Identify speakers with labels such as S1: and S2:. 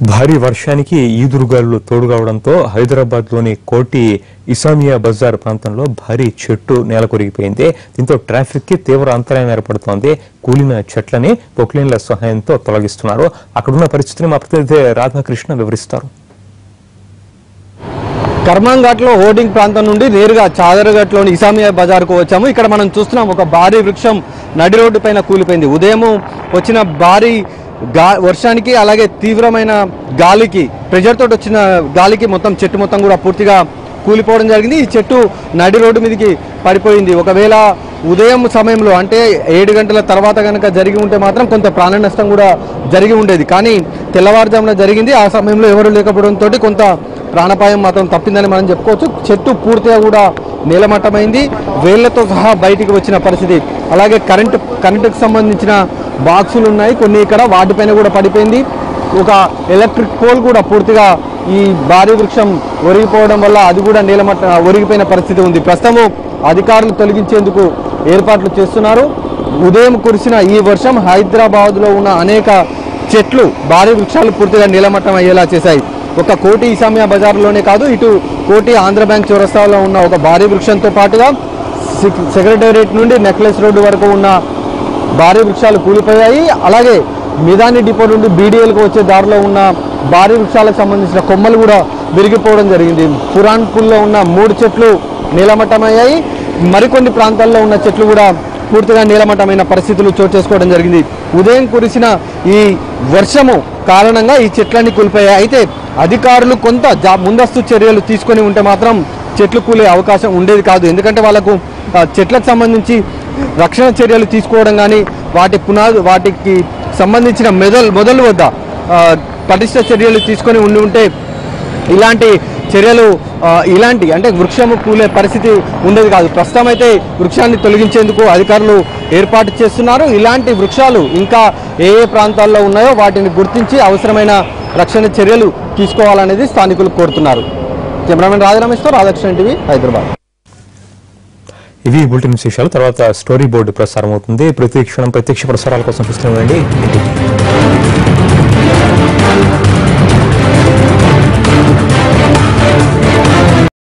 S1: భారీ వర్షానికి ఈదురుగాలులు తోడుగావడంతో హైదరాబాద్లోని కోటి ఇసామియా బజార్ ప్రాంతంలో భారీ చెట్టు నేల కొరిగిపోయింది దీంతో ట్రాఫిక్ కి తీవ్ర అంతరాయం ఏర్పడుతోంది కూలిన చెట్లని పొక్లైన్ల సహాయంతో తొలగిస్తున్నారు అక్కడున్న పరిస్థితిని మా ప్రతినిధి రాధాకృష్ణ వివరిస్తారు
S2: కర్మాంఘాట్లో హోర్డింగ్ ప్రాంతం నుండి నేరుగా చాదరఘట్లోని ఇసామియా బజార్కు వచ్చాము ఇక్కడ మనం చూస్తున్నాం ఒక భారీ వృక్షం నడి రోడ్డు పైన కూలిపోయింది ఉదయం వచ్చిన భారీ గా వర్షానికి అలాగే తీవ్రమైన గాలికి ప్రెజర్ తోటి వచ్చిన గాలికి మొత్తం చెట్టు మొత్తం కూడా పూర్తిగా కూలిపోవడం జరిగింది ఈ చెట్టు నడి రోడ్డు మీదకి పడిపోయింది ఒకవేళ ఉదయం సమయంలో అంటే ఏడు గంటల తర్వాత కనుక జరిగి ఉంటే మాత్రం కొంత ప్రాణ నష్టం కూడా జరిగి ఉండేది కానీ తెల్లవారుజామున జరిగింది ఆ సమయంలో ఎవరు లేకపోవడంతో కొంత ప్రాణాపాయం మాత్రం తప్పిందని మనం చెప్పుకోవచ్చు చెట్టు పూర్తిగా కూడా నీలమట్టమైంది వేళ్లతో సహా బయటికి వచ్చిన పరిస్థితి అలాగే కరెంటు కరెంటుకు సంబంధించిన బాక్సులు ఉన్నాయి కొన్ని ఇక్కడ వాటిపైన కూడా పడిపోయింది ఒక ఎలక్ట్రిక్ పోల్ కూడా పూర్తిగా ఈ భారీ వృక్షం ఒరిగిపోవడం వల్ల అది కూడా నీలమట్ట ఒరిగిపోయిన పరిస్థితి ఉంది ప్రస్తుతము అధికారులు తొలగించేందుకు ఏర్పాట్లు చేస్తున్నారు ఉదయం కురిసిన ఈ వర్షం హైదరాబాద్లో ఉన్న అనేక చెట్లు భారీ వృక్షాలు పూర్తిగా నీలమట్టం అయ్యేలా చేశాయి ఒక కోటి ఇసామియా బజార్లోనే కాదు ఇటు కోటి ఆంధ్ర బ్యాంక్ చౌరస్తాలో ఉన్న ఒక భారీ వృక్షంతో పాటుగా సెక్- సెక్రటేరియట్ నుండి నెక్లెస్ రోడ్డు వరకు ఉన్న భారీ వృక్షాలు కూలిపోయాయి అలాగే మిదాని డిపో నుండి బీడీఎల్కి వచ్చే దారిలో ఉన్న భారీ వృక్షాలకు సంబంధించిన కొమ్మలు కూడా విరిగిపోవడం జరిగింది పురాన్పూల్లో ఉన్న మూడు చెట్లు నీలమట్టమయ్యాయి మరికొన్ని ప్రాంతాల్లో ఉన్న చెట్లు కూడా పూర్తిగా నీలమట్టమైన పరిస్థితులు చోటు చేసుకోవడం జరిగింది ఉదయం కురిసిన ఈ వర్షము కారణంగా ఈ చెట్లన్నీ కూలిపోయాయి అయితే అధికారులు కొంత జా ముందస్తు చర్యలు తీసుకొని ఉంటే మాత్రం చెట్లు కూలే అవకాశం ఉండేది కాదు ఎందుకంటే వాళ్ళకు ఆ, చెట్లకు సంబంధించి రక్షణ చర్యలు తీసుకోవడం కానీ వాటి పునాది వాటికి సంబంధించిన మెదల్ మొదలు వద్ద ఆ, పటిష్ట చర్యలు తీసుకొని ఉండి ఉంటే ఇలాంటి చర్యలు ఆ, ఇలాంటి అంటే వృక్షము కూలే పరిస్థితి ఉండేది కాదు ప్రస్తుతం అయితే వృక్షాన్ని తొలగించేందుకు అధికారులు ఏర్పాటు చేస్తున్నారు ఇలాంటి వృక్షాలు ఇంకా ఏ ఏ ప్రాంతాల్లో ఉన్నాయో వాటిని గుర్తించి అవసరమైన రక్షణ చర్యలు తీసుకోవాలనేది స్థానికులు కోరుతున్నారు కెమెరామెన్ రాజరమేష్తో రాధాకృష్ణ టీవీ హైదరాబాద్
S1: ఇవి బులెటిన్ విశేషాలు తర్వాత స్టోరీ బోర్డు ప్రసారం అవుతుంది ప్రతి క్షణం ప్రత్యక్ష ప్రసారాల కోసం చూస్తూనే ఉండండి